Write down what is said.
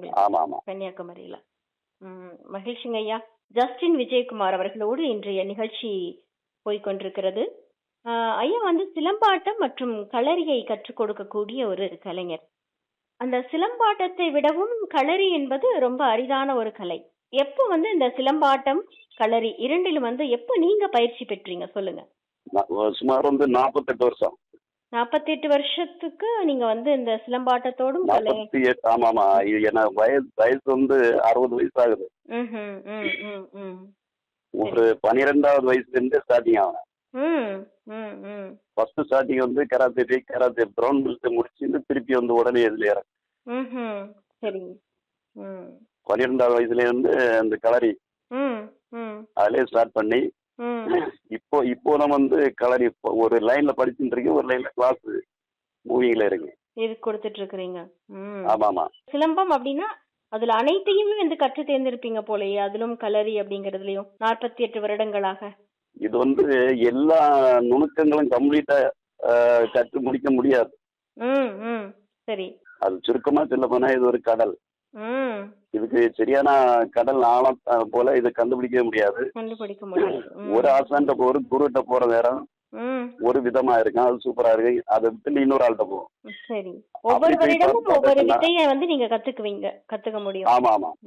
உங்களுக்கு ஆமா ஆமா கன்னியாகுமரியில ம் மகிழ்ச்சிங்க ஐயா ஜஸ்டின் விஜயகுமார் அவர்களோடு இன்றைய நிகழ்ச்சி போய்கொண்டிருக்கிறது ஆஹ் ஐயா வந்து சிலம்பாட்டம் மற்றும் களரியை கற்றுக் கொடுக்கக்கூடிய ஒரு கலைஞர் அந்த சிலம்பாட்டத்தை விடவும் களரி என்பது ரொம்ப அரிதான ஒரு கலை எப்போ வந்து இந்த சிலம்பாட்டம் களரி இரண்டிலும் வந்து எப்போ நீங்க பயிற்சி பெற்றீங்க சொல்லுங்க நான் சுமார் வந்து நாற்பத்தெட்டு வருஷம் நாற்பத்தெட்டு வருஷத்துக்கு நீங்க வந்து இந்த சிலம்பாட்டத்தோடும் கலை நாற்பத்தி எட்டு ஆமா ஆமா இது என்ன வயசு வயசு வந்து அறுபது வயசு ஆகுது ம்ஹும், ம், ம், ம். ஒரு பன்னிரெண்டாவது வயசுல இருந்து ஸ்டார்டிங் ஆகும் ம், ம், ம். ஃபர்ஸ்ட் ஸ்டார்டிங் வந்து கராத்தே போய் கராத்தே ப்ரௌன் பெல்ட் முடிச்சுட்டு திருப்பி வந்து உடனே இதுல இறங்க ம்ஹும். சரிங்க ம் பன்னிரெண்டாவது வயசுல இருந்து அந்த கலரி ம் ம் அதுலயே ஸ்டார்ட் பண்ணி ம் இப்போ இப்போ நம்ம வந்து கலரி இப்போ ஒரு லைன்ல படிச்சுட்டு இருக்கேன் ஒரு லைன்ல கிளாஸ் மூவிங்ல இருக்கு இது கொடுத்துட்டு இருக்கிறீங்க ம் ஆமா ஆமா சிலம்பம் அப்படின்னா அதுல அனைத்தையுமே வந்து கற்று தேர்ந்திருப்பீங்க போலயே அதிலும் கலரி அப்படிங்கறதுலயும் நாற்பத்தி எட்டு வருடங்களாக இது வந்து எல்லா நுணுக்கங்களும் கம்ப்ளீட்டா கற்று முடிக்க முடியாது ம் ம் சரி அது சுருக்கமா சொல்ல போனா இது ஒரு கடல் ம் இதுக்கு சரியான கடல் ஆழம் அஹ், போல இதை கண்டுபிடிக்கவே முடியாது கண்டுபிடிக்க முடியும் ம். ஒரு ஆசான்ட்ட ஒரு குருகிட்ட போற நேரம் ம் ஒரு விதமா இருக்கும் அது சூப்பரா இருக்கு அதை விட்டு இன்னொரு ஆள்கிட்ட போகும் சரி ஒவ்வொரு போய் வருடமும் பார்த்தா ஒவ்வொரு பார்த்தீங்கன்னா- வித்தையை வந்து நீங்க கத்துக்குவீங்க கத்துக்க முடியும் ஆமா ஆமா